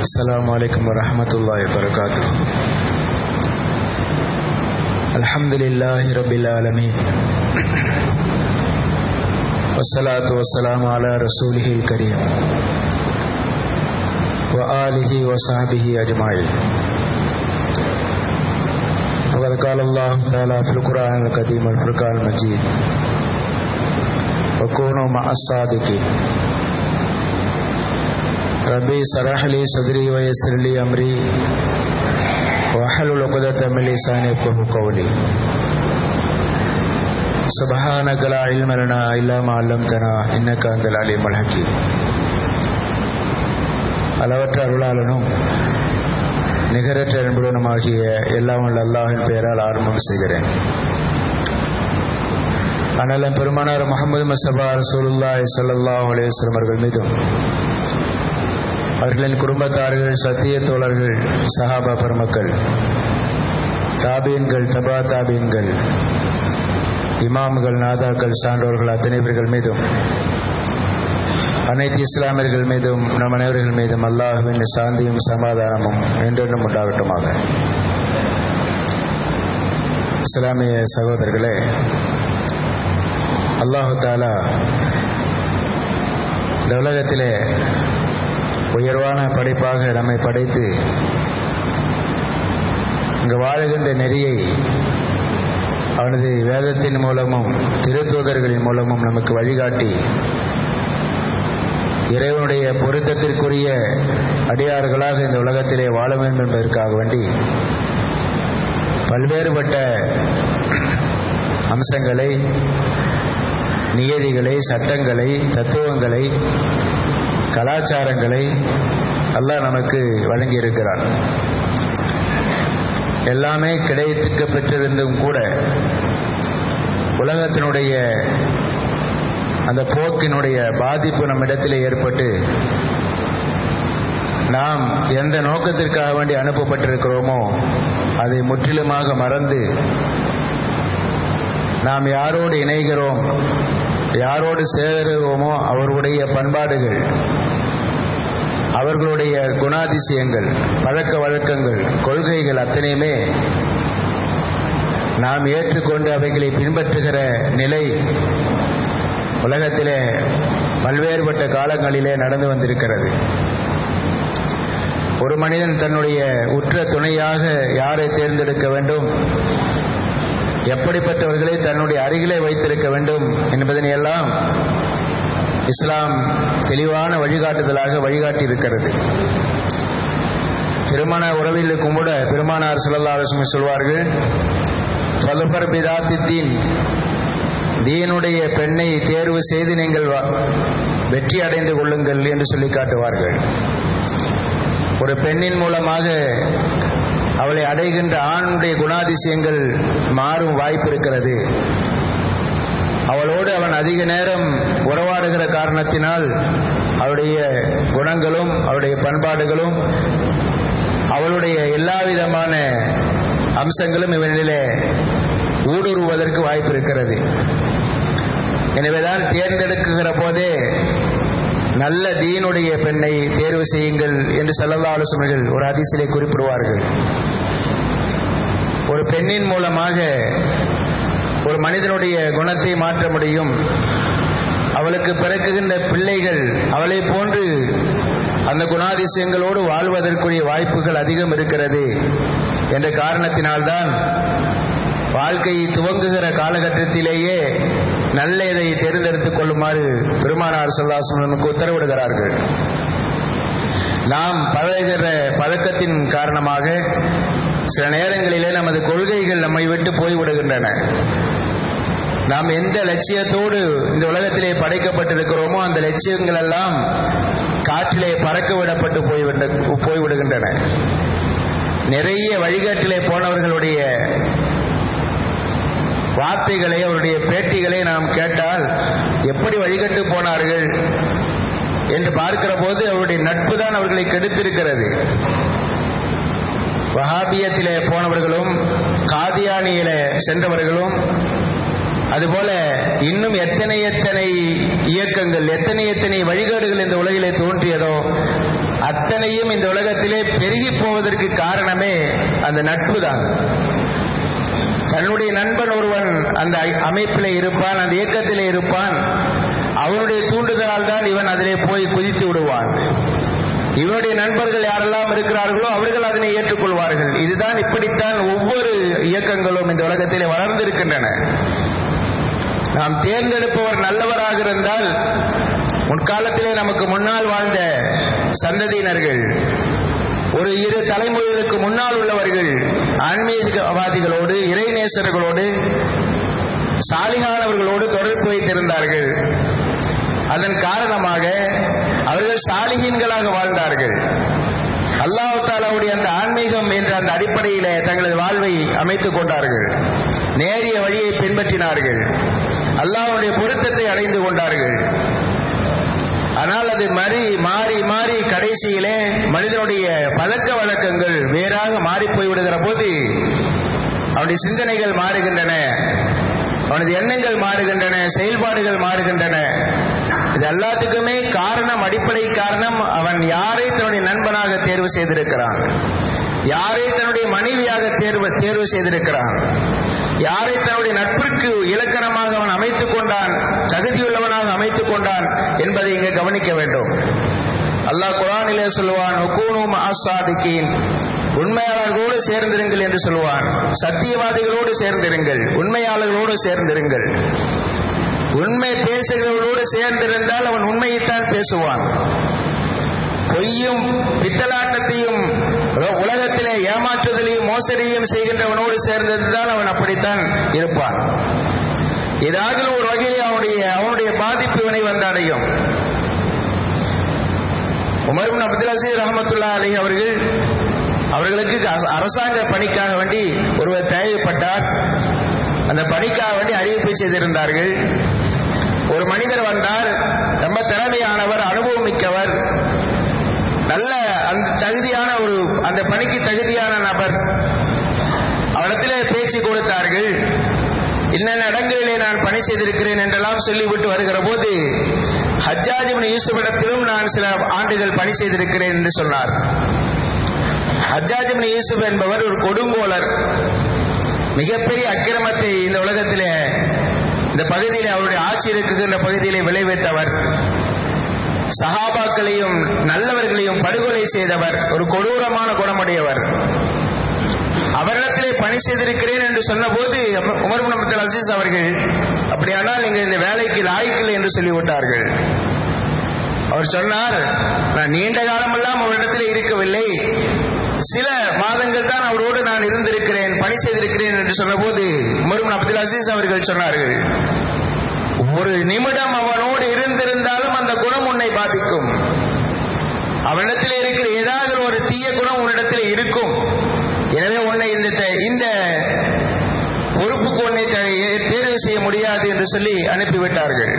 السلام عليكم ورحمة الله وبركاته الحمد لله رب العالمين والصلاة والسلام على رسوله الكريم وآله وصحبه أجمعين وقد قال الله تعالى في القرآن القديم والفرقان المجيد وكونوا مع الصادقين ربي اشرح لي صدري ويسر لي امري واحلل عقدة من لساني يفقهوا قولي سبحانك لا علم لنا الا ما علمتنا انك انت العليم الحكيم அளவற்ற அருளாளனும் நிகரற்ற அன்புடனுமாகிய எல்லாம் உள்ள அல்லாஹின் பெயரால் ஆரம்பம் செய்கிறேன் அண்ணலம் பெருமானார் முகமது மசபா ரசூலுல்லாஹி ஸல்லல்லாஹு அலைஹி வஸல்லம் அவர்கள் மீதும் அவர்களின் குடும்பத்தார்கள் சத்திய தோழர்கள் சஹாபா பெருமக்கள் தாபீன்கள் தபா தாபீன்கள் இமாம்கள் நாதாக்கள் சான்றோர்கள் அத்தனை பேர்கள் மீதும் அனைத்து இஸ்லாமியர்கள் மீதும் நம் அனைவர்கள் மீதும் அல்லாஹுவின் சாந்தியும் சமாதானமும் என்றென்றும் உண்டாகட்டுமாக இஸ்லாமிய சகோதரர்களே அல்லாஹு தாலா இந்த உலகத்திலே உயர்வான படைப்பாக நம்மை படைத்து இங்கு வாழுகின்ற நெறியை அவனது வேதத்தின் மூலமும் திருத்தூதர்களின் மூலமும் நமக்கு வழிகாட்டி இறைவனுடைய பொருத்தத்திற்குரிய அடியார்களாக இந்த உலகத்திலே வாழ வேண்டும் என்பதற்காக வேண்டி பல்வேறுபட்ட அம்சங்களை நியதிகளை சட்டங்களை தத்துவங்களை கலாச்சாரங்களை அல்லாஹ் நமக்கு வழங்கியிருக்கிறார் எல்லாமே கிடைத்துக்க பெற்றிருந்தும் கூட உலகத்தினுடைய அந்த போக்கினுடைய பாதிப்பு நம்மிடத்திலே ஏற்பட்டு நாம் எந்த நோக்கத்திற்காக வேண்டி அனுப்பப்பட்டிருக்கிறோமோ அதை முற்றிலுமாக மறந்து நாம் யாரோடு இணைகிறோம் யாரோடு சேருவோமோ அவர்களுடைய பண்பாடுகள் அவர்களுடைய குணாதிசயங்கள் பழக்க வழக்கங்கள் கொள்கைகள் அத்தனையுமே நாம் ஏற்றுக்கொண்டு அவைகளை பின்பற்றுகிற நிலை உலகத்திலே பல்வேறுபட்ட காலங்களிலே நடந்து வந்திருக்கிறது ஒரு மனிதன் தன்னுடைய உற்ற துணையாக யாரை தேர்ந்தெடுக்க வேண்டும் எப்படிப்பட்டவர்களை தன்னுடைய அருகிலே வைத்திருக்க வேண்டும் என்பதனை எல்லாம் இஸ்லாம் தெளிவான வழிகாட்டுதலாக வழிகாட்டி இருக்கிறது திருமண உறவிலுக்கும் கூட பெருமானார் சிலல்லா அரசுமை சொல்வார்கள் பலபர் பிதாத்தித்தீன் தீனுடைய பெண்ணை தேர்வு செய்து நீங்கள் வெற்றி அடைந்து கொள்ளுங்கள் என்று சொல்லி காட்டுவார்கள் ஒரு பெண்ணின் மூலமாக அவளை அடைகின்ற ஆணுடைய குணாதிசயங்கள் மாறும் வாய்ப்பு இருக்கிறது அவளோடு அவன் அதிக நேரம் உறவாடுகிற காரணத்தினால் அவளுடைய குணங்களும் அவளுடைய பண்பாடுகளும் அவளுடைய எல்லா விதமான அம்சங்களும் இவனிலே ஊடுருவதற்கு வாய்ப்பு இருக்கிறது எனவேதான் தேர்ந்தெடுக்குகிற போதே நல்ல தீனுடைய பெண்ணை தேர்வு செய்யுங்கள் என்று செல்லல்லா ஆலோசனைகள் ஒரு அதிசலை குறிப்பிடுவார்கள் ஒரு பெண்ணின் மூலமாக ஒரு மனிதனுடைய குணத்தை மாற்ற முடியும் அவளுக்கு பிறக்குகின்ற பிள்ளைகள் அவளை போன்று அந்த குணாதிசயங்களோடு வாழ்வதற்குரிய வாய்ப்புகள் அதிகம் இருக்கிறது என்ற காரணத்தினால்தான் வாழ்க்கையை துவங்குகிற காலகட்டத்திலேயே நல்ல இதை தேர்ந்தெடுத்துக் கொள்ளுமாறு பெருமானார் சொல்லாசம் நமக்கு உத்தரவிடுகிறார்கள் நாம் பழகுகிற பழக்கத்தின் காரணமாக சில நேரங்களிலே நமது கொள்கைகள் நம்மை விட்டு போய்விடுகின்றன நாம் எந்த லட்சியத்தோடு இந்த உலகத்திலே படைக்கப்பட்டிருக்கிறோமோ அந்த லட்சியங்கள் எல்லாம் காற்றிலே பறக்க விடப்பட்டு போய்விட போய்விடுகின்றன நிறைய வழிகாட்டிலே போனவர்களுடைய வார்த்தைகளை அவருடைய பேட்டிகளை நாம் கேட்டால் எப்படி வழிகட்டு போனார்கள் என்று பார்க்கிற போது அவருடைய நட்பு தான் அவர்களை கெடுத்திருக்கிறது வஹாபியத்திலே போனவர்களும் காதியானியில சென்றவர்களும் அதுபோல இன்னும் எத்தனை எத்தனை இயக்கங்கள் எத்தனை எத்தனை வழிகாடுகள் இந்த உலகிலே தோன்றியதோ அத்தனையும் இந்த உலகத்திலே பெருகி போவதற்கு காரணமே அந்த நட்பு தான் தன்னுடைய நண்பன் ஒருவன் அந்த அமைப்பிலே இருப்பான் அந்த இயக்கத்திலே இருப்பான் அவனுடைய தூண்டுதலால் தான் இவன் அதிலே போய் குதித்து விடுவான் இவனுடைய நண்பர்கள் யாரெல்லாம் இருக்கிறார்களோ அவர்கள் அதனை ஏற்றுக்கொள்வார்கள் இதுதான் இப்படித்தான் ஒவ்வொரு இயக்கங்களும் இந்த உலகத்திலே வளர்ந்திருக்கின்றன நாம் தேர்ந்தெடுப்பவர் நல்லவராக இருந்தால் முற்காலத்திலே நமக்கு முன்னால் வாழ்ந்த சந்ததியினர்கள் ஒரு இரு தலைமுறைகளுக்கு முன்னால் உள்ளவர்கள் ஆன்மீகவாதிகளோடு இறைநேசர்களோடு சாலிகானவர்களோடு தொடர்பு வைத்திருந்தார்கள் அதன் காரணமாக அவர்கள் சாலிகீன்களாக வாழ்ந்தார்கள் அல்லாஹு தாலாவுடைய அந்த ஆன்மீகம் என்ற அந்த அடிப்படையில தங்களது வாழ்வை அமைத்துக் கொண்டார்கள் நேரிய வழியை பின்பற்றினார்கள் அல்லாஹ்வுடைய பொருத்தத்தை அடைந்து கொண்டார்கள் ஆனால் அது மறி மாறி மாறி கடைசியிலே மனிதனுடைய பழக்க வழக்கங்கள் வேறாக மாறி போய்விடுகிற போது அவனுடைய சிந்தனைகள் மாறுகின்றன அவனது எண்ணங்கள் மாறுகின்றன செயல்பாடுகள் மாறுகின்றன இது எல்லாத்துக்குமே காரணம் அடிப்படை காரணம் அவன் யாரை தன்னுடைய நண்பனாக தேர்வு செய்திருக்கிறான் யாரை தன்னுடைய மனைவியாக தேர்வு தேர்வு செய்திருக்கிறான் யாரை தன்னுடைய நட்பிற்கு இலக்கணமாக அவன் அமைத்துக் கொண்டான் தகுதியுள்ளவனாக அமைத்துக் கொண்டான் என்பதை இங்கே கவனிக்க வேண்டும் அல்லாஹ் குரானிலே சொல்லுவான் ஒக்கூனும் ஆசாதிக்கீன் உண்மையாளர்களோடு சேர்ந்திருங்கள் என்று சொல்லுவான் சத்தியவாதிகளோடு சேர்ந்திருங்கள் உண்மையாளர்களோடு சேர்ந்திருங்கள் உண்மை பேசுகிறவர்களோடு சேர்ந்திருந்தால் அவன் உண்மையைத்தான் பேசுவான் பொய்யும் பித்தலாட்டத்தையும் உலகத்திலே ஏமாற்றுதலையும் மோசடியும் செய்கின்றவனோடு சேர்ந்திருந்தால் அவன் அப்படித்தான் இருப்பான் ஏதாவது ஒரு வகையில் அவனுடைய அவனுடைய பாதிப்பு இவனை வந்தடையும் உமர் அப்துல் அசீர் ரஹமத்துல்லா அலி அவர்கள் அவர்களுக்கு அரசாங்க பணிக்காக வேண்டி ஒருவர் தேவைப்பட்டார் அந்த பணிக்காக வேண்டி அறிவிப்பு செய்திருந்தார்கள் ஒரு மனிதர் வந்தார் ரொம்ப திறமையானவர் அனுபவம் மிக்கவர் நல்ல அந்த தகுதியான ஒரு அந்த பணிக்கு தகுதியான நபர் அவரிடத்திலே பேச்சு கொடுத்தார்கள் இன்னென்ன இடங்களிலே நான் பணி செய்திருக்கிறேன் என்றெல்லாம் சொல்லிவிட்டு வருகிற போது ஹஜ்ஜாஜிபின் யூசுஃபிடத்திலும் நான் சில ஆண்டுகள் பணி செய்திருக்கிறேன் என்று சொன்னார் ஹஜ்ஜாஜிபின் யூசுப் என்பவர் ஒரு கொடுங்கோலர் மிகப்பெரிய அக்கிரமத்தை இந்த உலகத்திலே இந்த பகுதியிலே அவருடைய ஆட்சி இருக்குகின்ற பகுதியிலே விளைவித்தவர் சஹாபாக்களையும் நல்லவர்களையும் படுகொலை செய்தவர் ஒரு கொடூரமான குணமுடையவர் அவரிடத்திலே பணி செய்திருக்கிறேன் என்று சொன்னபோது உமர் முகமது அசீஸ் அவர்கள் அப்படியானால் நீங்கள் இந்த வேலைக்கு லாய்க்கில்லை என்று சொல்லிவிட்டார்கள் அவர் சொன்னார் நான் நீண்ட காலமெல்லாம் அவரிடத்தில் இருக்கவில்லை சில மாதங்கள் தான் அவரோடு நான் இருந்திருக்கிறேன் பணி செய்திருக்கிறேன் என்று சொன்னபோது உமர் அப்துல் அசீஸ் அவர்கள் சொன்னார்கள் ஒரு நிமிடம் அவனோடு இருந்திருந்தாலும் அந்த குணம் உன்னை பாதிக்கும் அவனிடத்தில் இருக்கிற ஏதாவது ஒரு தீய குணம் உன்னிடத்தில் இருக்கும் எனவே உன்னை இந்த இந்த பொறுப்புக்கு உன்னை தேர்வு செய்ய முடியாது என்று சொல்லி அனுப்பிவிட்டார்கள்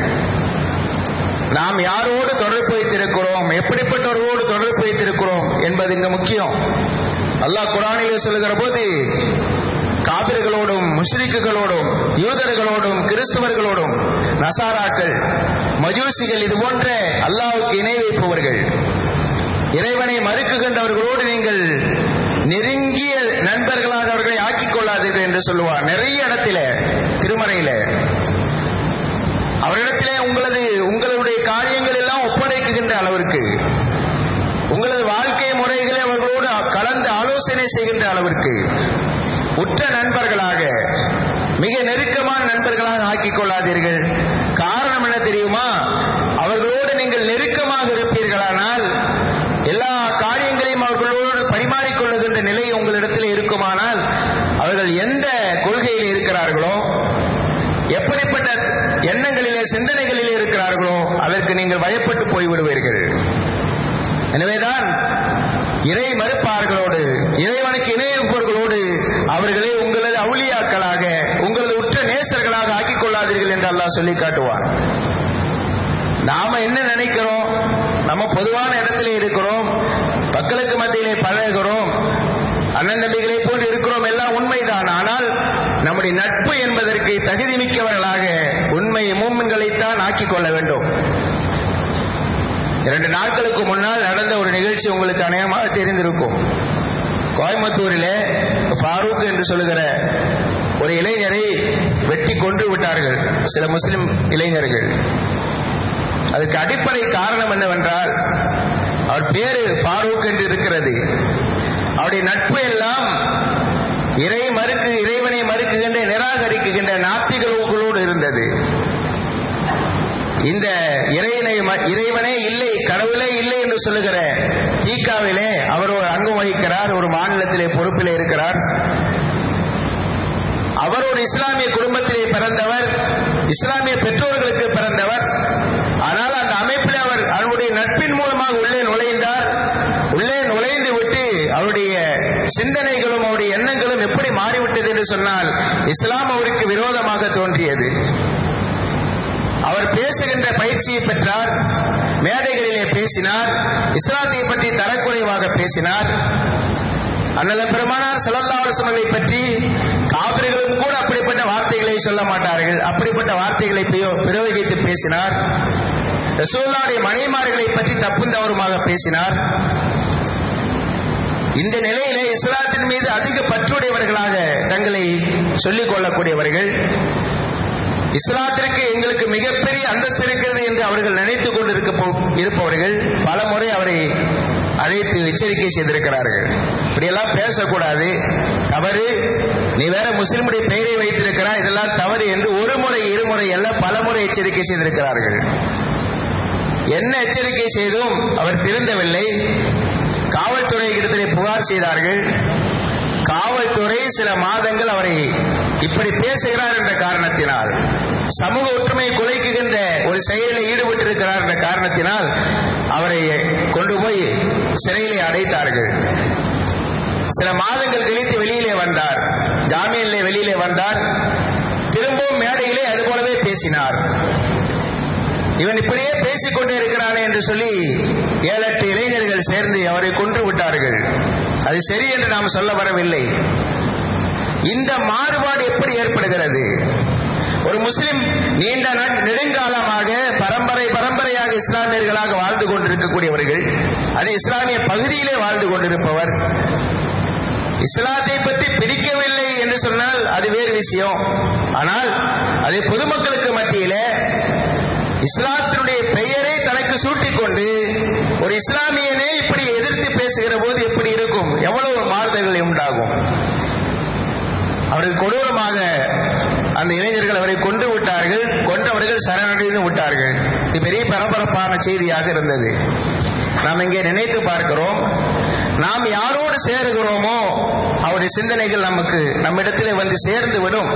நாம் யாரோடு தொடர்பு வைத்திருக்கிறோம் எப்படிப்பட்டவர்களோடு தொடர்பு வைத்திருக்கிறோம் என்பது இங்க முக்கியம் அல்லாஹ் குரானிலே சொல்லுகிற போது காபிர்களோடும் முஷ்ரிக்குகளோடும் யூதர்களோடும் கிறிஸ்தவர்களோடும் நசாராக்கள் மஜூசிகள் இது போன்ற அல்லாவுக்கு இணை வைப்பவர்கள் இறைவனை மறுக்குகின்றவர்களோடு நீங்கள் நெருங்கிய நண்பர்களாக அவர்களை ஆக்கிக் கொள்ளாதீர்கள் என்று சொல்லுவார் நிறைய இடத்தில திருமறையில அவரிடத்திலே உங்களது உங்களுடைய காரியங்கள் எல்லாம் ஒப்படைக்குகின்ற அளவிற்கு உங்களது வாழ்க்கை முறைகளை அவர்களோடு கலந்து ஆலோசனை செய்கின்ற அளவிற்கு உற்ற நண்பர்களாக மிக நெருக்கமான நண்பர்களாக ஆக்கிக் கொள்ளாதீர்கள் காரணம் என்ன தெரியுமா அவர்களோடு நீங்கள் நெருக்கமாக இருப்பீர்களானால் எல்லா காரியங்களையும் அவர்களோடு பரிமாறிக்கொள்ளுகின்ற நிலை உங்களிடத்தில் இருக்குமானால் அவர்கள் எந்த கொள்கையில் இருக்கிறார்களோ எப்படிப்பட்ட எண்ணங்களிலே சிந்தனைகளிலே இருக்கிறார்களோ அதற்கு நீங்கள் பயப்பட்டு போய்விடுவீர்கள் எனவேதான் இறை மறுப்பார்களோடு இறைவனுக்கு இணையப்பவர்களோடு அவர்களை உங்களது அவுளியாக்களாக உங்களது உற்ற நேசர்களாக ஆக்கிக் கொள்ளாதீர்கள் என்று அல்லாஹ் சொல்லி காட்டுவான் நாம என்ன நினைக்கிறோம் நம்ம பொதுவான இடத்துல இருக்கிறோம் மக்களுக்கு மத்தியிலே பழகுகிறோம் அண்ணன் தம்பிகளை போன்று இருக்கிறோம் எல்லாம் உண்மைதான் ஆனால் நம்முடைய நட்பு என்பதற்கு தகுதி மிக்கவர்களாக உண்மை மூமின்களைத்தான் ஆக்கிக் கொள்ள வேண்டும் இரண்டு நாட்களுக்கு முன்னால் நடந்த ஒரு நிகழ்ச்சி உங்களுக்கு அநேகமாக தெரிந்திருக்கும் கோயம்புத்தூரிலே ஃபாரூக் என்று சொல்லுகிற ஒரு இளைஞரை வெட்டி கொன்று விட்டார்கள் சில முஸ்லிம் இளைஞர்கள் அதுக்கு அடிப்படை காரணம் என்னவென்றால் அவர் பேரு ஃபாரூக் என்று இருக்கிறது அவருடைய நட்பு எல்லாம் இறை மறுக்கு இறைவனை மறுக்குகின்ற நிராகரிக்குகின்ற நாத்திகளோடு இருந்தது இந்த இறைவனை இறைவனே இல்லை கடவுளே இல்லை என்று சொல்லுகிற தீக்காவிலே அவர் ஒரு அங்கம் வகிக்கிறார் ஒரு மாநிலத்திலே பொறுப்பிலே இருக்கிறார் அவர் ஒரு இஸ்லாமிய குடும்பத்திலே பிறந்தவர் இஸ்லாமிய பெற்றோர்களுக்கு பிறந்தவர் ஆனால் அந்த அமைப்பில் அவர் அவருடைய நட்பின் மூலமாக உள்ளே நுழைந்தார் உள்ளே நுழைந்து விட்டு அவருடைய சிந்தனைகளும் அவருடைய எண்ணங்களும் எப்படி மாறிவிட்டது என்று சொன்னால் இஸ்லாம் அவருக்கு விரோதமாக தோன்றியது அவர் பேசுகின்ற பயிற்சியை பெற்றார் மேடைகளிலே பேசினார் இஸ்லாத்தை பற்றி தரக்குறைவாக பேசினார் அண்ணல பெருமானார் செல்லல்லாவசங்களை பற்றி காவிரிகளும் கூட அப்படிப்பட்ட வார்த்தைகளை சொல்ல மாட்டார்கள் அப்படிப்பட்ட வார்த்தைகளை பிரயோகித்து பேசினார் ரசூல்லாவுடைய மனைமார்களை பற்றி தப்பும் தவறுமாக பேசினார் இந்த நிலையிலே இஸ்லாத்தின் மீது அதிக பற்றுடையவர்களாக தங்களை சொல்லிக் கொள்ளக்கூடியவர்கள் இஸ்லாத்திற்கு எங்களுக்கு மிகப்பெரிய அந்தஸ்து இருக்கிறது என்று அவர்கள் நினைத்துக் கொண்டிருக்க இருப்பவர்கள் பல முறை அவரை அழைத்து எச்சரிக்கை செய்திருக்கிறார்கள் இப்படியெல்லாம் பேசக்கூடாது தவறு நீ வேற முஸ்லிமுடைய பெயரை வைத்திருக்கிறாய் இதெல்லாம் தவறு என்று ஒரு முறை இருமுறை அல்ல பல முறை எச்சரிக்கை செய்திருக்கிறார்கள் என்ன எச்சரிக்கை செய்தும் அவர் திருந்தவில்லை காவல்துறை இடத்திலே புகார் செய்தார்கள் காவல்துறை சில மாதங்கள் அவரை இப்படி பேசுகிறார் என்ற காரணத்தினால் சமூக ஒற்றுமை குலைக்குகின்ற ஒரு செயலில் ஈடுபட்டிருக்கிறார் என்ற காரணத்தினால் அவரை கொண்டு போய் சிறையிலே அடைத்தார்கள் சில மாதங்கள் கழித்து வெளியிலே வந்தார் ஜாமீனிலே வெளியிலே வந்தார் திரும்பவும் மேடையிலே அது போலவே பேசினார் இவன் இப்படியே பேசிக் கொண்டே இருக்கிறானே என்று சொல்லி ஏழு எட்டு இளைஞர்கள் சேர்ந்து அவரை கொன்று விட்டார்கள் அது சரி என்று நாம் சொல்ல வரவில்லை இந்த மாறுபாடு எப்படி ஏற்படுகிறது ஒரு முஸ்லிம் நீண்ட நெடுங்காலமாக பரம்பரை பரம்பரையாக இஸ்லாமியர்களாக வாழ்ந்து கொண்டிருக்கக்கூடியவர்கள் அது இஸ்லாமிய பகுதியிலே வாழ்ந்து கொண்டிருப்பவர் இஸ்லாத்தை பற்றி பிடிக்கவில்லை என்று சொன்னால் அது வேறு விஷயம் ஆனால் அதை பொதுமக்களுக்கு மத்தியிலே இஸ்லாத்தினுடைய பெயரை தனக்கு சூட்டிக்கொண்டு ஒரு இஸ்லாமியனே இப்படி எதிர்த்து பேசுகிற போது எப்படி இருக்கும் எவ்வளவு மாறுதல்கள் உண்டாகும் அவர்கள் கொடூரமாக அந்த இளைஞர்கள் அவரை கொண்டு விட்டார்கள் கொண்டவர்கள் சரணடைந்து விட்டார்கள் இது பெரிய பரபரப்பான செய்தியாக இருந்தது நாம் இங்கே நினைத்து பார்க்கிறோம் நாம் யாரோடு சேருகிறோமோ அவருடைய சிந்தனைகள் நமக்கு நம்மிடத்திலே வந்து சேர்ந்து விடும்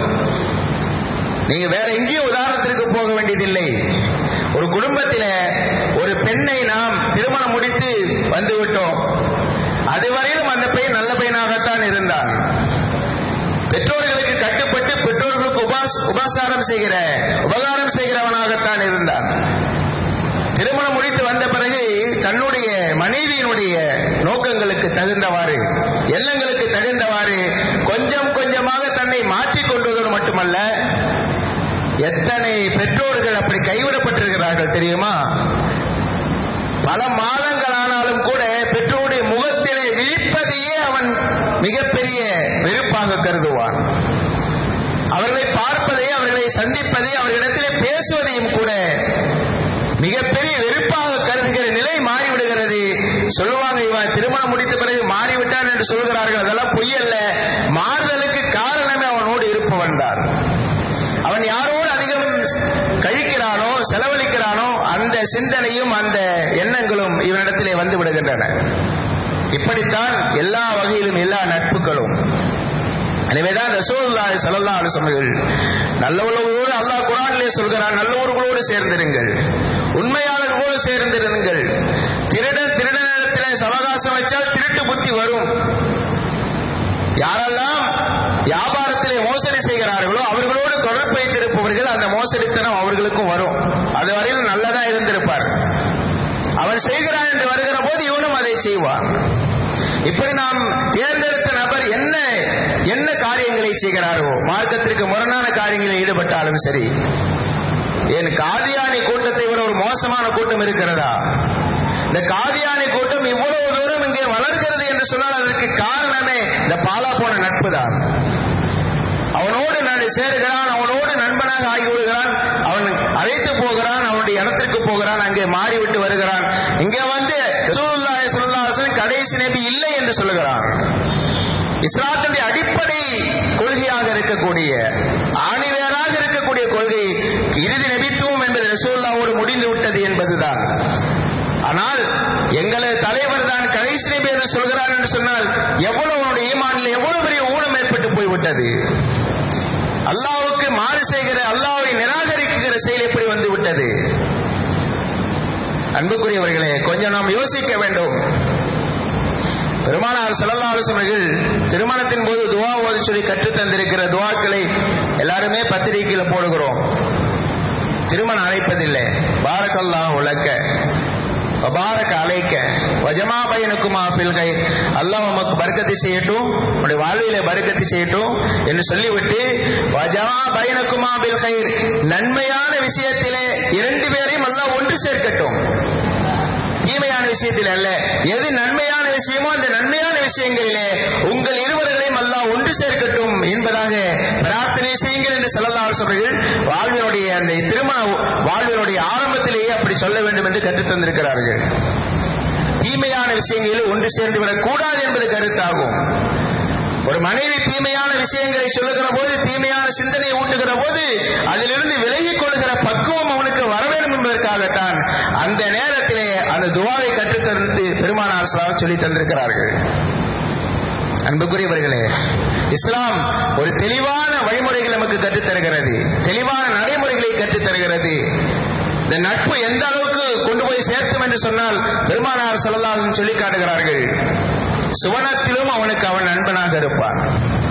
நீங்க வேற எங்கேயும் உதாரணத்திற்கு போக வேண்டியதில்லை ஒரு குடும்பத்தில ஒரு பெண்ணை நாம் திருமணம் முடித்து வந்து விட்டோம் அதுவரையிலும் அந்த பையன் நல்ல பையனாகத்தான் இருந்தான் பெற்றோர்களுக்கு கட்டுப்பட்டு பெற்றோர்களுக்கு உபாஸ் உபாசாரம் செய்கிற உபகாரம் செய்கிறவனாகத்தான் இருந்தான் திருமணம் முடித்து வந்த பிறகு தன்னுடைய மனைவியினுடைய நோக்கங்களுக்கு தகுந்தவாறு எண்ணங்களுக்கு தகுந்தவாறு கொஞ்சம் கொஞ்சமாக தன்னை மாற்றிக் கொண்டதோடு மட்டுமல்ல எத்தனை பெற்றோர்கள் அப்படி கைவிடப்பட்டிருக்கிறார்கள் தெரியுமா பல மாதங்கள் ஆனாலும் கூட பெற்றோருடைய முகத்திலே விழிப்பதையே அவன் மிகப்பெரிய வெறுப்பாக கருதுவான் அவர்களை பார்ப்பதை அவர்களை சந்திப்பதை அவர்களிடத்திலே பேசுவதையும் கூட மிகப்பெரிய வெறுப்பாக கருதுகிற நிலை மாறிவிடுகிறது சொல்லுவாங்க இவன் திருமணம் முடித்த பிறகு மாறிவிட்டான் என்று சொல்கிறார்கள் அதெல்லாம் பொய்யல்ல மாறுதலுக்கு காரணமே அவனோடு இருப்பவன் தான் அவன் யாரோடு அதிகம் கழிக்கிறானோ செலவழிக்கிறானோ அந்த சிந்தனையும் அந்த எண்ணங்களும் இவனிடத்திலே வந்து விடுகின்றன இப்படித்தான் எல்லா வகையிலும் எல்லா நட்புகளும் எனவேதான் ரசூலுல்லாஹி ஸல்லல்லாஹு அலைஹி வஸல்லம் நல்லவர்களோடு அல்லாஹ் குர்ஆனிலே சொல்கிறான் நல்லவர்களோடு சேர்ந்திருங்கள் உண்மையாளர்களோடு சேர்ந்திருங்கள் திருடன் திருடனிடத்திலே சவகாசம் வச்சால் திருட்டு புத்தி வரும் யாரெல்லாம் வியாபாரத்திலே மோசடி செய்கிறார்களோ அவர்களோடு தொடர்பு வைத்திருப்பவர்கள் அந்த மோசடித்தனம் அவர்களுக்கும் வரும் அது வரையிலும் நல்லதா இருந்திருப்பார் அவன் செய்கிறான் என்று வருகிற போது இவனும் அதை செய்வான் இப்படி நாம் தேர்ந்தெடுத்த நபர் என்ன என்ன காரியங்களை செய்கிறாரோ மார்க்கத்திற்கு முரணான காரியங்களில் ஈடுபட்டாலும் சரி என் காதியானி கூட்டத்தை விட ஒரு மோசமான கூட்டம் இருக்கிறதா இந்த காதியானி கூட்டம் இவ்வளவு தூரம் இங்கே வளர்கிறது என்று சொன்னால் அதற்கு காரணமே இந்த பாலா போன நட்பு தான் அவனோடு நான் சேருகிறான் அவனோடு நண்பனாக ஆகிவிடுகிறான் அவன் அழைத்து போகிறான் அவனுடைய இடத்திற்கு போகிறான் அங்கே மாறிவிட்டு வருகிறான் இங்கே வந்து ரசூலுல்லாஹி ஸல்லல்லாஹு அலைஹி வஸல்லம் கடைசி நபி இல்லை என்று சொல்லுகிறான் இஸ்லாத்தினுடைய அடிப்படை கொள்கையாக இருக்கக்கூடிய ஆணிவேராக இருக்கக்கூடிய கொள்கை இறுதி நபித்துவம் என்பது ரசூல்லாவோடு முடிந்து விட்டது என்பதுதான் ஆனால் எங்களது தலைவர் தான் கடைசி நபி என்று சொல்கிறார் என்று சொன்னால் எவ்வளவு அவனுடைய ஈமானில் எவ்வளவு பெரிய ஊனம் ஏற்பட்டு போய்விட்டது அல்லாவுக்கு மாறு செய்கிற அல்லாவை நிராகரிக்கிற செயல் எப்படி வந்து விட்டது அன்புக்குரியவர்களே கொஞ்சம் நாம் யோசிக்க வேண்டும் பெருமானார் ஸல்லல்லாஹு அலைஹி அவர்கள் திருமணத்தின் போது துவா ஓதி சொல்லி கற்றுத் தந்திருக்கிற துவாக்களை எல்லாருமே பத்திரிகையில போடுகிறோம் திருமணம் அழைப்பதில்லை பாரக்கல்லாஹ் உலக்க வபாரக் அலைக்க வஜமா பையனுக்குமா ஃபில் கை அல்லாஹ் உமக்கு பரக்கத்தை செய்யட்டும் உங்களுடைய வாழ்விலே பரக்கத்தை செய்யட்டும் என்று சொல்லிவிட்டு வஜமா பையனுக்குமா பில் கை நன்மையான விஷயத்திலே இரண்டு பேரையும் அல்லாஹ் ஒன்று சேர்க்கட்டும் தீமையான விஷயத்தில் அல்ல எது நன்மையான விஷயமோ அந்த நன்மையான விஷயங்களிலே உங்கள் இருவர்களையும் அல்லாஹ் ஒன்று சேர்க்கட்டும் என்பதாக பிரார்த்தனை செய்யுங்கள் என்று செல்லல்லார் சொல்றீர்கள் வாழ்வினுடைய அந்த திருமண வாழ்வினுடைய ஆரம்பத்திலேயே அப்படி சொல்ல வேண்டும் என்று கற்றுத் தந்திருக்கிறார்கள் தீமையான விஷயங்களில் ஒன்று சேர்ந்து விடக் கூடாது என்பது கருத்தாகும் ஒரு மனைவி தீமையான விஷயங்களை சொல்லுகிற போது தீமையான சிந்தனையை ஊட்டுகிற போது அதிலிருந்து விலகிக் கொள்கிற பக்குவம் அவனுக்கு வர வேண்டும் என்பதற்காகத்தான் அந்த நேரத்திலே அந்த துவாவை கற்றுத்தந்து பெருமானார் ஸல்லல்லாஹு சொல்லி தந்திருக்கிறார்கள் அன்புக்குரியவர்களே இஸ்லாம் ஒரு தெளிவான வழிமுறைகள் நமக்கு கற்றுத் தருகிறது தெளிவான நடைமுறைகளை கற்றுத் தருகிறது இந்த நட்பு எந்த அளவுக்கு கொண்டு போய் சேர்த்தும் என்று சொன்னால் பெருமானார் ஸல்லல்லாஹு சொல்லி காட்டுகிறார்கள் சுவனத்திலும் அவனுக்கு அவன் நண்பனாக இருப்பான்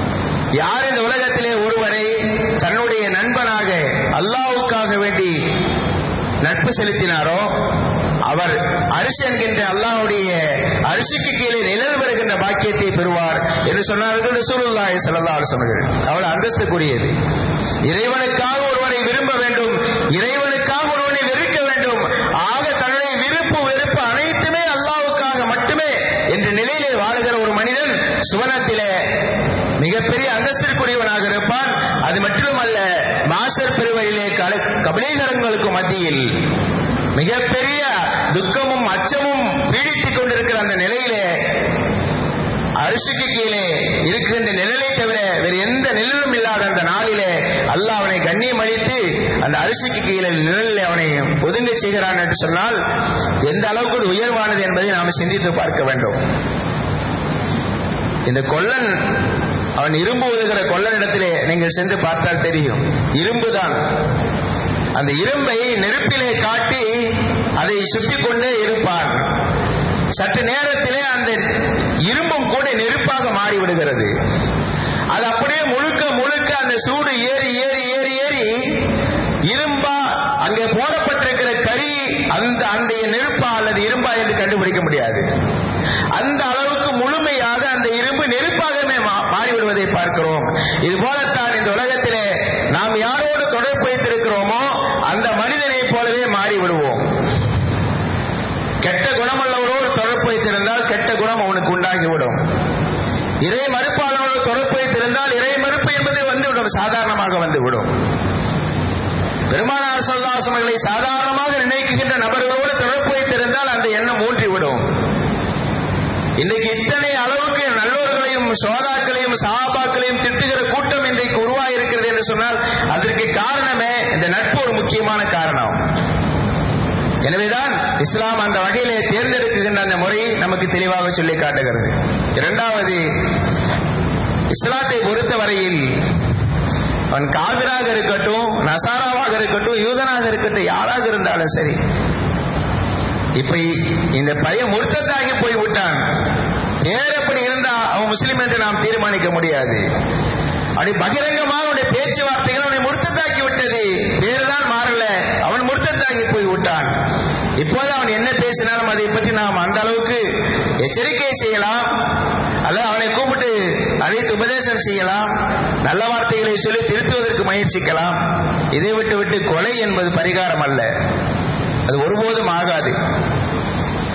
யார் இந்த உலகத்திலே ஒருவரை தன்னுடைய நண்பனாக அல்லாவுக்காக வேண்டி நட்பு செலுத்தினாரோ அவர் அரிசி என்கின்ற அல்லாஹ்வுடைய அரிசிக்கு கீழே நிழல் வருகின்ற பாக்கியத்தை பெறுவார் என்று சொன்னார்கள் ரசூலுல்லாஹி ஸல்லல்லாஹு அலைஹி வஸல்லம் அவள் அந்தஸ்துக்குரியது இறைவனுக்காக ஒருவரை விரும்ப வேண்டும் இறைவனுக்காக ஒருவனை வெறுக்க வேண்டும் ஆக தன்னுடைய விருப்பு வெறுப்பு அனைத்துமே அல்லாஹ்வுக்காக மட்டுமே என்ற நிலையிலே வாழுகிற ஒரு மனிதன் சுவனத்திலே மிகப்பெரிய அந்தஸ்திற்குரியவனாக இருப்பான் அது மட்டுமல்ல மாசர் பெருவழியிலே கல- கபலீகரங்களுக்கு மத்தியில் மிகப்பெரிய துக்கமும் அச்சமும் பீடித்துக் கொண்டிருக்கிற அந்த நிலையிலே அரிசிக்கு கீழே இருக்கின்ற நிழலை தவிர வேறு எந்த நிழலும் இல்லாத அந்த நாளிலே அல்லாஹ் அவனை கண்ணியம் அளித்து அந்த அரிசிக்கு கீழே நிழலில் அவனை ஒதுங்க செய்கிறான் என்று சொன்னால் எந்த அளவுக்கு இது உயர்வானது என்பதை நாம் சிந்தித்து பார்க்க வேண்டும் இந்த கொல்லன் அவன் இரும்பு உதுகிற கொல்லனிடத்திலே நீங்கள் சென்று பார்த்தால் தெரியும் இரும்புதான் அந்த இரும்பை நெருப்பிலே காட்டி அதை சுற்றிக் கொண்டே இருப்பான் சற்று நேரத்திலே அந்த இரும்பும் கூட நெருப்பாக மாறிவிடுகிறது அது அப்படியே முழுக்க முழுக்க அந்த சூடு ஏறி ஏறி ஏறி ஏறி இரும்பா அங்கே போடப்பட்டிருக்கிற கறி அந்த அந்த நெருப்பா அல்லது இரும்பா என்று கண்டுபிடிக்க முடியாது அந்த அளவுக்கு முழுமையாக அந்த இரும்பு நெருப்பாகவே மா- மாறிவிடுவதை பார்க்கிறோம் இது போலத்தான் இந்த உலகத்திலே நாம் யாரோடு தொடர்பு வைத்திருக்கிறோமோ அந்த மனிதனைப் போலவே மாறிவிடுவோம் கெட்ட குணமுள்ளவரோடு தொடர்பு வைத்திருந்தால் கெட்ட குணம் அவனுக்கு உண்டாகிவிடும் இறை மறுப்பாளரோடு தொடர்பு வைத்திருந்தால் இறை மறுப்பு என்பது வந்துவிடும் சாதாரணமாக வந்துவிடும் பெருமானார் சொல்லாசமர்களை சாதாரணமாக நினைக்கின்ற நபர்களோடு தொடர்பு வைத்திருந்தால் அந்த எண்ணம் ஊன்றிவிடும் இன்றைக்கு இத்தனை அளவுக்கு நல்லோர்களையும் சோதாக்களையும் சகாபாக்களையும் திட்டுகிற கூட்டம் இன்றைக்கு உருவாகியிருக்கிறது என்று சொன்னால் அதற்கு காரணமே இந்த நட்பு ஒரு முக்கியமான காரணம் எனவேதான் இஸ்லாம் அந்த வகையிலே தேர்ந்தெடுக்குகின்ற அந்த முறையை நமக்கு தெளிவாக சொல்லி காட்டுகிறது இரண்டாவது இஸ்லாத்தை பொறுத்தவரையில் அவன் காவிராக இருக்கட்டும் நசாராவாக இருக்கட்டும் யூதனாக இருக்கட்டும் யாராக இருந்தாலும் சரி இப்ப இந்த பையன் முர்த்தத்தாகி போய் விட்டான் பேர் எப்படி இருந்தா அவன் முஸ்லிம் என்று நாம் தீர்மானிக்க முடியாது அப்படி பகிரங்கமாக அவனுடைய பேச்சுவார்த்தைகள் அவனை முர்த்தத்தாக்கி விட்டது பேருதான் மாறல அவன் முர்த்தத்தாகி போய் விட்டான் இப்போது அவன் என்ன பேசினாலும் அதை பற்றி நாம் அந்த அளவுக்கு எச்சரிக்கை செய்யலாம் அல்லது அவனை கூப்பிட்டு அழைத்து உபதேசம் செய்யலாம் நல்ல வார்த்தைகளை சொல்லி திருத்துவதற்கு முயற்சிக்கலாம் இதை விட்டு விட்டு கொலை என்பது பரிகாரம் அல்ல அது ஒருபோதும் ஆகாது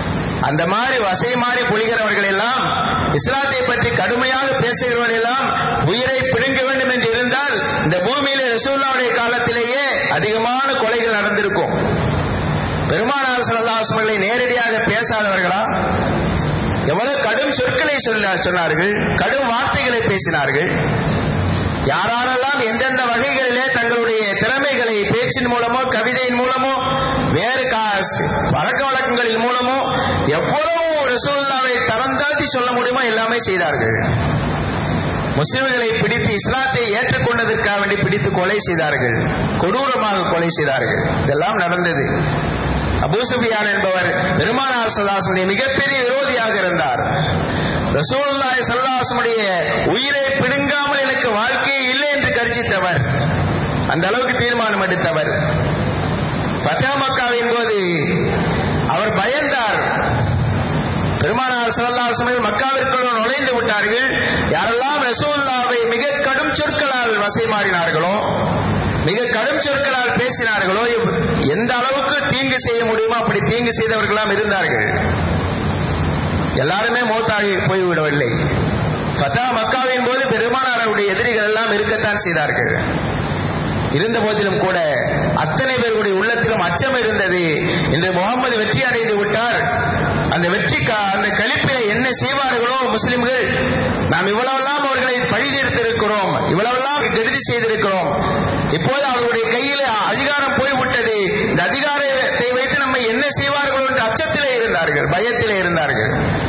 அந்த மாதிரி வசை மாறி பொழிகிறவர்கள் எல்லாம் இஸ்லாத்தை பற்றி கடுமையாக பேசுகிறவர்கள் எல்லாம் உயிரை பிடுங்க வேண்டும் என்று இருந்தால் இந்த பூமியில ரசூல்லாவுடைய காலத்திலேயே அதிகமான கொலைகள் நடந்திருக்கும் பெருமானார் சல்லாசமர்களை நேரடியாக பேசாதவர்களா எவ்வளவு கடும் சொற்களை சொல்ல சொன்னார்கள் கடும் வார்த்தைகளை பேசினார்கள் யாரெல்லாம் எந்தெந்த வகைகளிலே தங்களுடைய திறமைகளை பேச்சின் மூலமோ கவிதையின் மூலமோ வேறு பழக்க வழக்கங்களின் மூலமோ எவ்வளவு ரசூல்லாவை தரம் தாழ்த்தி சொல்ல முடியுமோ எல்லாமே செய்தார்கள் முஸ்லிம்களை பிடித்து இஸ்லாத்தை ஏற்றுக்கொண்டதற்காக வேண்டி பிடித்து கொலை செய்தார்கள் கொடூரமாக கொலை செய்தார்கள் இதெல்லாம் நடந்தது அபூசுபியான் என்பவர் பெருமானார் சல்லாசனுடைய மிகப்பெரிய விரோதியாக இருந்தார் ரசூலுல்லாஹி சல்லாசனுடைய உயிரை பிடுங்காமல் எனக்கு வாழ்க்கையே இல்லை என்று கர்ஜித்தவர் அந்த அளவுக்கு தீர்மானம் எடுத்தவர் பத்தா மக்காவின் போது அவர் பயந்தார் பெருமானார் சல்லாசனில் மக்காவிற்குள் நுழைந்து விட்டார்கள் யாரெல்லாம் ரசூல்லாவை மிக கடும் சொற்களால் வசை மாறினார்களோ மிக கடும் சொற்களால் பேசினார்களோ எந்த அளவுக்கு தீங்கு செய்ய முடியுமோ அப்படி தீங்கு செய்தவர்களாம் இருந்தார்கள் எல்லாருமே மோத்தாகி போய்விடவில்லை ஃபதா மக்காவின் போது பெருமானாருடைய எதிரிகள் எல்லாம் இருக்கத்தான் செய்தார்கள் இருந்த போதிலும் கூட அத்தனை பேருடைய உள்ளத்திலும் அச்சம் இருந்தது இன்று முகமது வெற்றி அடைந்து விட்டார் அந்த வெற்றி அந்த கழிப்பில என்ன செய்வார்களோ முஸ்லிம்கள் நாம் இவ்வளவெல்லாம் அவர்களை பழி தீர்த்திருக்கிறோம் இவ்வளவெல்லாம் கெடுதி செய்திருக்கிறோம் இப்போது அவர்களுடைய கையில் அதிகாரம் போய்விட்டது இந்த அதிகாரத்தை வைத்து நம்ம என்ன செய்வார்களோ என்ற அச்சத்திலே இருந்தார்கள் பயத்திலே இருந்தார்கள்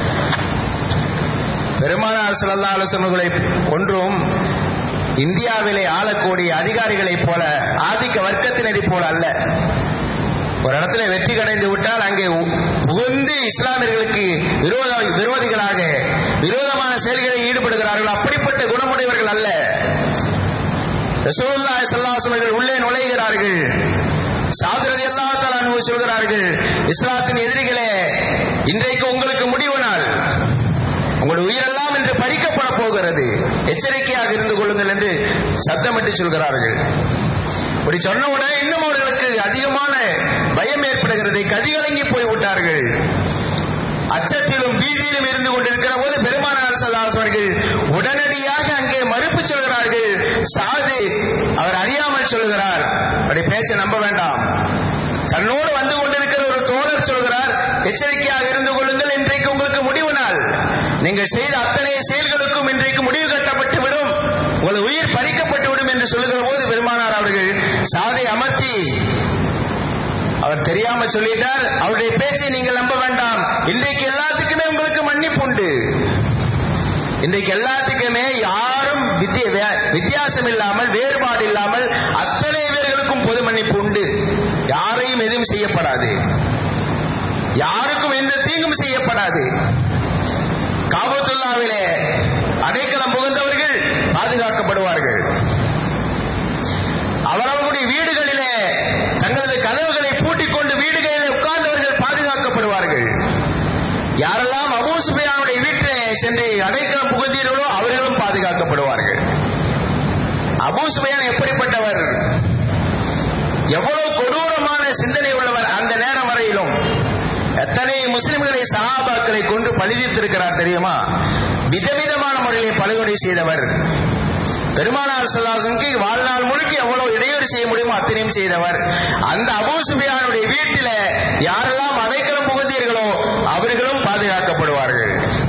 பெருமானார் சல்லா ஆலோசனைகளை ஒன்றும் இந்தியாவிலே ஆளக்கூடிய அதிகாரிகளைப் போல ஆதிக்க வர்க்கத்தினரை போல அல்ல ஒரு இடத்துல வெற்றி கடைந்து விட்டால் அங்கே புகுந்து இஸ்லாமியர்களுக்கு விரோத விரோதிகளாக விரோதமான செயல்களில் ஈடுபடுகிறார்கள் அப்படிப்பட்ட குணமுடையவர்கள் அல்ல ரசூல்லா சல்லாசனர்கள் உள்ளே நுழைகிறார்கள் சாதுரதி எல்லா தலானு சொல்கிறார்கள் இஸ்லாத்தின் எதிரிகளே இன்றைக்கு உங்களுக்கு முடிவு நாள் உங்களுடைய உயிரெல்லாம் என்று பறிக்கப்பட போகிறது எச்சரிக்கையாக இருந்து கொள்ளுங்கள் என்று சத்தமிட்டு சொல்கிறார்கள் இப்படி சொன்ன உடனே இன்னும் அவர்களுக்கு அதிகமான பயம் ஏற்படுகிறது கதிகலங்கி போய்விட்டார்கள் அச்சத்திலும் பீதியிலும் இருந்து கொண்டிருக்கிற போது பெருமானார் சல்லாசவர்கள் உடனடியாக அங்கே மறுப்பு சொல்கிறார்கள் சாது அவர் அறியாமல் சொல்கிறார் அப்படி பேச்சை நம்ப வேண்டாம் தன்னோடு வந்து கொண்டிருக்கிற ஒரு தோழர் சொல்கிறார் எச்சரிக்கையாக இருந்து கொள்ளுங்கள் இன்றைக்கு உங்களுக்கு முடிவு நாள் நீங்கள் செய்த அத்தனை செயல்களுக்கும் இன்றைக்கு முடிவு கட்டப்பட்டு விடும் உங்கள் உயிர் பறிக்கப்பட்டு விடும் என்று சொல்லுகிற போது பெருமானார் அவர்கள் சாதை அமர்த்தி அவர் தெரியாம சொல்லிட்டார் அவருடைய பேச்சை நீங்கள் நம்ப வேண்டாம் இன்றைக்கு எல்லாத்துக்குமே உங்களுக்கு மன்னிப்பு உண்டு இன்றைக்கு எல்லாத்துக்குமே யாரும் வித்தியாசம் இல்லாமல் வேறுபாடு இல்லாமல் அத்தனை பேர்களுக்கும் பொது மன்னிப்பு உண்டு யாரையும் எதுவும் செய்யப்படாது யாருக்கும் எந்த தீங்கும் செய்யப்படாது காபத்துல்லாவிலே அடைக்கலம் புகுந்தவர்கள் பாதுகாக்கப்படுவார்கள் அவரவர்களுடைய வீடுகளிலே தங்களது கதவுகளை பூட்டிக் கொண்டு வீடுகளிலே உட்கார்ந்தவர்கள் பாதுகாக்கப்படுவார்கள் யாரெல்லாம் அபூ சுஃபியானுடைய வீட்டிலே சென்று அடைக்கலம் புகுந்தீர்களோ அவர்களும் பாதுகாக்கப்படுவார்கள் அபூ சுஃபியான் எப்படிப்பட்டவர் எவ்வளவு கொடூரமான சிந்தனை உள்ளவர் அந்த நேரம் வரையிலும் எத்தனை முஸ்லிம்களை சஹாபாக்களை கொண்டு பழிதீர்த்திருக்கிறார் தெரியுமா விதவிதமான முறையிலே படுகொலை செய்தவர் பெருமானார் சல்லாசனுக்கு வாழ்நாள் முழுக்க எவ்வளவு இடையூறு செய்ய முடியுமோ அத்தனையும் செய்தவர் அந்த அபூ சுஃபியானுடைய வீட்டில யாரெல்லாம் அடைக்கலம் புகுந்தீர்களோ அவர்களும் பாதுகாக்கப்படுவார்கள்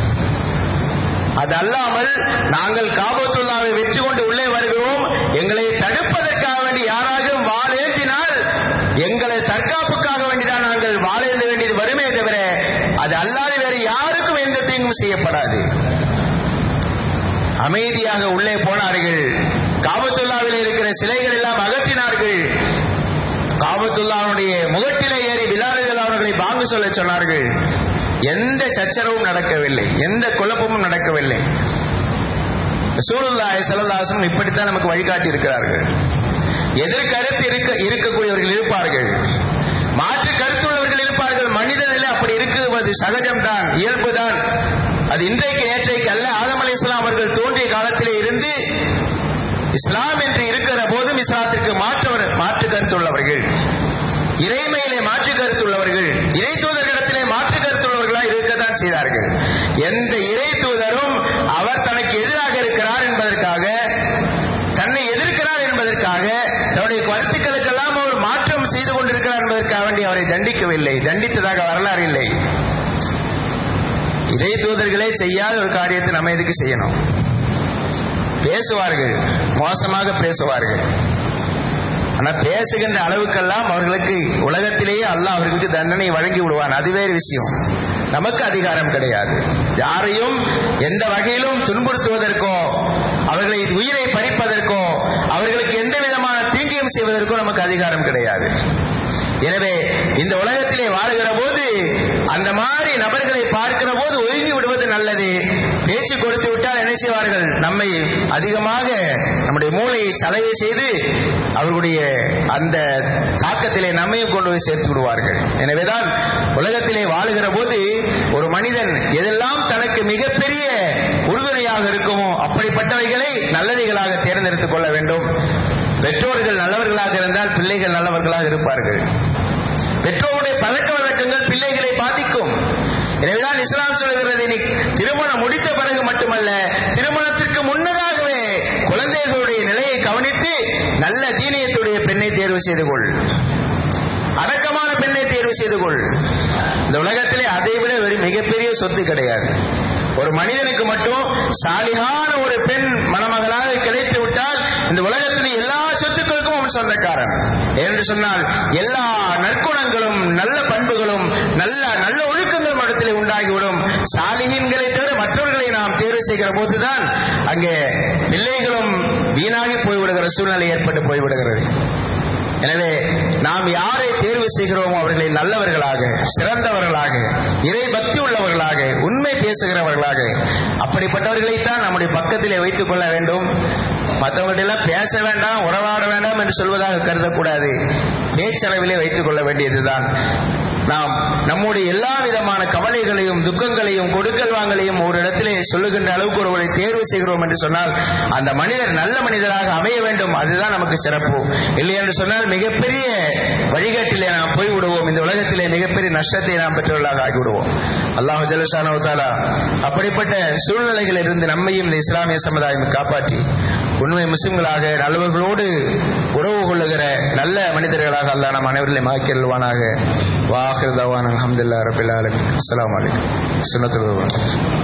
அது அல்லாமல் நாங்கள் காபத்துல்லாவை வெற்றி கொண்டு உள்ளே வருகிறோம் எங்களை தடுப்பதற்காக வேண்டி யாராகவும் வாழேந்தினால் எங்களை தற்காப்புக்காக வேண்டிதான் நாங்கள் வாழேந்த வேண்டியது வருமே தவிர அது அல்லாத வேறு யாருக்கும் எந்த தீங்கும் செய்யப்படாது அமைதியாக உள்ளே போனார்கள் காபத்துல்லாவில் இருக்கிற சிலைகள் எல்லாம் அகற்றினார்கள் காபத்துல்லாவுடைய முகட்டிலே ஏறி விழாறுகள் அவர்களை பாங்கு சொல்ல சொன்னார்கள் எந்த சச்சரவும் நடக்கவில்லை எந்த குழப்பமும் நடக்கவில்லை சூழல்லாய் செல்லதாசன் இப்படித்தான் நமக்கு வழிகாட்டி இருக்கிறார்கள் எதிர்கருத்து இருக்க இருக்கக்கூடியவர்கள் இருப்பார்கள் மாற்று கருத்துள்ளவர்கள் இருப்பார்கள் மனிதனில் அப்படி இருக்குவது சகஜம்தான் இயல்புதான் அது இன்றைக்கு நேற்றைக்கு அல்ல ஆதம் அலி இஸ்லாம் அவர்கள் தோன்றிய காலத்திலே இருந்து இஸ்லாம் என்று இருக்கிற போதும் இஸ்லாத்திற்கு மாற்றவர் மாற்று கருத்துள்ளவர்கள் இறைமையிலே மாற்று கருத்துள்ளவர்கள் இறை தூதர்களிடத்திலே மாற்று கருத்துள்ளவர்களா மனிதர்கள் செய்யாத ஒரு காரியத்தை நம்ம எதுக்கு செய்யணும் பேசுவார்கள் மோசமாக பேசுவார்கள் ஆனா பேசுகின்ற அளவுக்கெல்லாம் அவர்களுக்கு உலகத்திலேயே அல்லாஹ் அவர்களுக்கு தண்டனை வழங்கி விடுவான் அது வேறு விஷயம் நமக்கு அதிகாரம் கிடையாது யாரையும் எந்த வகையிலும் துன்புறுத்துவதற்கோ அவர்களை உயிரை பறிப்பதற்கோ அவர்களுக்கு எந்த விதமான தீங்கியம் செய்வதற்கோ நமக்கு அதிகாரம் கிடையாது எனவே இந்த உலகத்திலே வாழுகிற போது அந்த மாதிரி நபர்களை பார்க்கிற போது ஒதுங்கி விடுவது நல்லது பேச்சு கொடுத்து விட்டால் என்ன செய்வார்கள் நம்மை அதிகமாக நம்முடைய மூளையை சலவை செய்து அவர்களுடைய அந்த தாக்கத்திலே நம்மையும் கொண்டு போய் சேர்த்து விடுவார்கள் எனவேதான் உலகத்திலே வாழுகிற போது ஒரு மனிதன் எதெல்லாம் தனக்கு மிகப்பெரிய உறுதுணையாக இருக்குமோ அப்படிப்பட்டவைகளை நல்லவைகளாக தேர்ந்தெடுத்துக் கொள்ள வேண்டும் பெற்றோர்கள் நல்லவர்களாக இருந்தால் பிள்ளைகள் நல்லவர்களாக இருப்பார்கள் பெற்றோருடைய பழக்க வழக்கங்கள் பிள்ளைகளை பாதிக்கும் எனவேதான் இஸ்லாம் சொல்கிறது நீ திருமணம் முடித்த பிறகு மட்டுமல்ல திருமணத்திற்கு முன்னதாகவே குழந்தைகளுடைய நிலையை கவனித்து நல்ல தீனியத்துடைய பெண்ணை தேர்வு செய்து கொள் அடக்கமான பெண்ணை தேர்வு செய்து கொள் இந்த உலகத்திலே அதை விட ஒரு மிகப்பெரிய சொத்து கிடையாது ஒரு மனிதனுக்கு மட்டும் சாலிகான ஒரு பெண் மணமகளாக கிடைத்து விட்டால் இந்த உலகத்திலே எல்லா சொத்துக்களுக்கும் அவன் சொந்தக்காரன் என்று சொன்னால் எல்லா நற்குணங்களும் நல்ல பண்புகளும் நல்ல நல்ல ஒழுக்கங்களும் இடத்திலே உண்டாகிவிடும் சாலிகின்களை தவிர மற்றவர்களை நாம் தேர்வு செய்கிற போதுதான் அங்கே பிள்ளைகளும் வீணாகி போய்விடுகிற சூழ்நிலை ஏற்பட்டு போய்விடுகிறது எனவே நாம் யாரை தேர்வு செய்கிறோமோ அவர்களை நல்லவர்களாக சிறந்தவர்களாக இறை பக்தி உள்ளவர்களாக உண்மை பேசுகிறவர்களாக அப்படிப்பட்டவர்களைத்தான் நம்முடைய பக்கத்திலே வைத்துக் கொள்ள வேண்டும் மற்றவர்களிடம் பேச வேண்டாம் உறவாட வேண்டாம் என்று சொல்வதாக கருதக்கூடாது பேச்சளவிலே வைத்துக் கொள்ள வேண்டியதுதான் நாம் நம்முடைய எல்லா விதமான கவலைகளையும் துக்கங்களையும் கொடுக்கல் வாங்கலையும் ஒரு இடத்திலே சொல்லுகின்ற அளவுக்கு ஒருவரை தேர்வு செய்கிறோம் என்று சொன்னால் அந்த மனிதர் நல்ல மனிதராக அமைய வேண்டும் அதுதான் நமக்கு சிறப்பு இல்லை என்று சொன்னால் மிகப்பெரிய வழிகாட்டிலே நாம் போய்விடுவோம் இந்த உலகத்திலே மிகப்பெரிய நஷ்டத்தை நாம் பெற்றவர்களாக ஆகிவிடுவோம் அல்லாஹு ஜலசானோ தாலா அப்படிப்பட்ட சூழ்நிலைகளில் இருந்து நம்மையும் இந்த இஸ்லாமிய சமுதாயம் காப்பாற்றி உண்மை முஸ்லிம்களாக நல்லவர்களோடு உறவு கொள்ளுகிற நல்ல மனிதர்களாக அல்லாஹ் நம் அனைவர்களையும் ஆக்கியல்வானாக வாஹிர் தவான் அலமதுல்லா ரபில் ஆலமின் அஸ்லாம் வலைக்கம் சுனத்துல